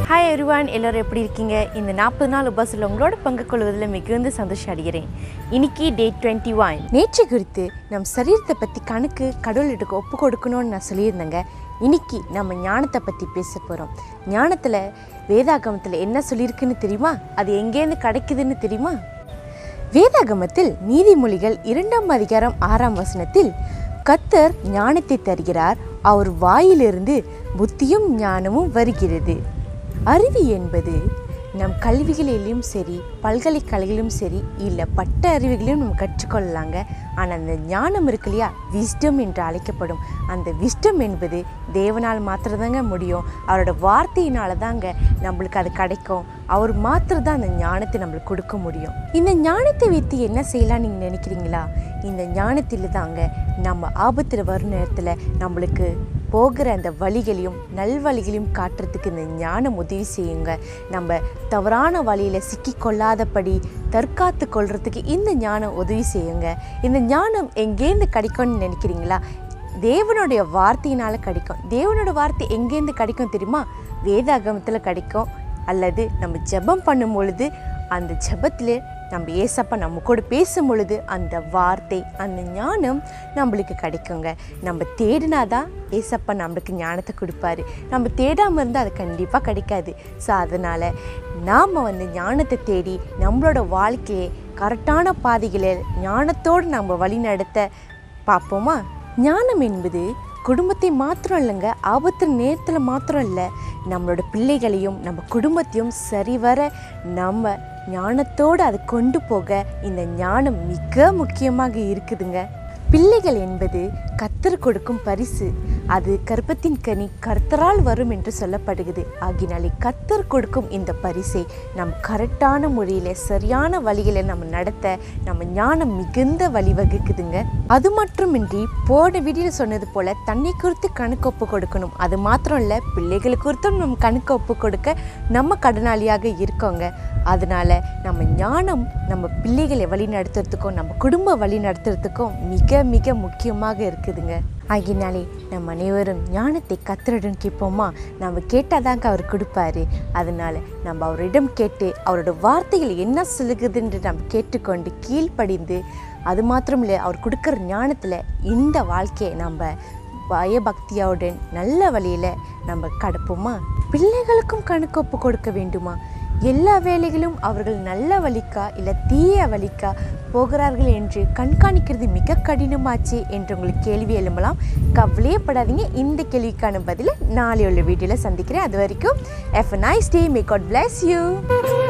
hi எருவான் எல்லோரும் எப்படி இருக்கீங்க இந்த நாற்பது நாள் உபாசில் உங்களோட பங்கு கொள்வதில் மிகுந்த சந்தோஷம் அடைகிறேன் இன்னைக்கு டே டுவெண்ட்டி ஒன் நேற்று குறித்து நம் சரீரத்தை பற்றி கணக்கு கடவுளிட்டுக்கு ஒப்பு கொடுக்கணும்னு நான் சொல்லியிருந்தேங்க இன்னைக்கு நம்ம ஞானத்தை பற்றி பேச போகிறோம் ஞானத்தில் வேதாகமத்தில் என்ன சொல்லியிருக்குன்னு தெரியுமா அது எங்கேருந்து கிடைக்குதுன்னு தெரியுமா வேதாகமத்தில் நீதிமொழிகள் இரண்டாம் அதிகாரம் ஆறாம் வசனத்தில் கத்தர் ஞானத்தை தருகிறார் அவர் வாயிலிருந்து புத்தியும் ஞானமும் வருகிறது அறிவு என்பது நம் கல்விகளிலும் சரி பல்கலைக்கழகிலும் சரி இல்லை பட்ட அறிவுகளையும் நம்ம கற்றுக்கொள்ளலாங்க ஆனால் அந்த ஞானம் இருக்கு இல்லையா விஸ்டம் என்று அழைக்கப்படும் அந்த விஸ்டம் என்பது தேவனால் மாத்திரதாங்க முடியும் அவரோட வார்த்தையினால தாங்க நம்மளுக்கு அது கிடைக்கும் அவர் மாத்திரம் தான் அந்த ஞானத்தை நம்மளுக்கு கொடுக்க முடியும் இந்த ஞானத்தை வைத்து என்ன செய்யலாம் நீங்கள் நினைக்கிறீங்களா இந்த ஞானத்தில் தாங்க நம்ம ஆபத்தில் வரும் நேரத்தில் நம்மளுக்கு போகிற அந்த வழிகளையும் நல்வழிகளையும் காட்டுறதுக்கு இந்த ஞானம் உதவி செய்யுங்க நம்ம தவறான வழியில் சிக்கி கொள்ளாதபடி தற்காத்து கொள்றதுக்கு இந்த ஞானம் உதவி செய்யுங்க இந்த ஞானம் எங்கேருந்து கிடைக்கும்னு நினைக்கிறீங்களா தேவனுடைய வார்த்தையினால் கிடைக்கும் தேவனோட வார்த்தை எங்கேருந்து கிடைக்கும் தெரியுமா வேதாகமத்தில் கிடைக்கும் அல்லது நம்ம ஜெபம் பண்ணும் பொழுது அந்த ஜெபத்தில் நம்ம ஏசப்பா நம்ம கூட பேசும் பொழுது அந்த வார்த்தை அந்த ஞானம் நம்மளுக்கு கிடைக்குங்க நம்ம தேடினாதான் ஏசப்பா நம்மளுக்கு ஞானத்தை கொடுப்பாரு நம்ம தேடாமல் இருந்தால் அது கண்டிப்பாக கிடைக்காது ஸோ அதனால் நாம் வந்து ஞானத்தை தேடி நம்மளோட வாழ்க்கையை கரெக்டான பாதைகளில் ஞானத்தோடு நம்ம வழி நடத்த பார்ப்போமா ஞானம் என்பது குடும்பத்தை மாத்திரம் இல்லைங்க ஆபத்து நேரத்தில் மாத்திரம் இல்லை நம்மளோட பிள்ளைகளையும் நம்ம குடும்பத்தையும் சரிவர நம்ம ஞானத்தோடு அதை கொண்டு போக இந்த ஞானம் மிக முக்கியமாக இருக்குதுங்க பிள்ளைகள் என்பது கத்தர் கொடுக்கும் பரிசு அது கர்ப்பத்தின் கனி கர்த்தரால் வரும் என்று சொல்லப்படுகிறது ஆகினாலே கத்தர் கொடுக்கும் இந்த பரிசை நம் கரெக்டான முறையில் சரியான வழிகளை நம்ம நடத்த நம்ம ஞானம் மிகுந்த வழிவகுக்குதுங்க அது மட்டுமின்றி போன வீடியோவில் சொன்னது போல தன்னை குறித்து கணக்கு ஒப்பு கொடுக்கணும் அது மாத்திரம் இல்லை பிள்ளைகள் குறித்தும் நம்ம கணக்கு ஒப்பு கொடுக்க நம்ம கடனாளியாக இருக்கோங்க அதனால நம்ம ஞானம் நம்ம பிள்ளைகளை வழி நடத்துறதுக்கும் நம்ம குடும்ப வழி நடத்துறதுக்கும் மிக மிக முக்கியமாக இருக்குதுங்க ஆகினாலே நம்ம அனைவரும் ஞானத்தை கத்தரிடம் கேட்போமா நம்ம கேட்டாதாங்க அவர் கொடுப்பாரு அதனால நம்ம அவரிடம் கேட்டு அவரோட வார்த்தைகள் என்ன சொல்லுகுதுன்னு நம்ம கேட்டுக்கொண்டு கீழ்ப்படிந்து அது மாத்திரம் இல்லை அவர் கொடுக்குற ஞானத்தில் இந்த வாழ்க்கையை நம்ம பயபக்தியோடன் நல்ல வழியில் நம்ம கடப்போமா பிள்ளைகளுக்கும் கணக்கு ஒப்பு கொடுக்க வேண்டுமா எல்லா வேலைகளும் அவர்கள் நல்ல வழிக்கா இல்லை தீய வழிக்கா போகிறார்கள் என்று கண்காணிக்கிறது மிக கடினமாச்சு என்று உங்களுக்கு கேள்வி எழும்பலாம் கவலையப்படாதீங்க இந்த கேள்விக்கான பதிலை நாளை உள்ள வீடியோவில் சந்திக்கிறேன் அது வரைக்கும் have nice day may God bless you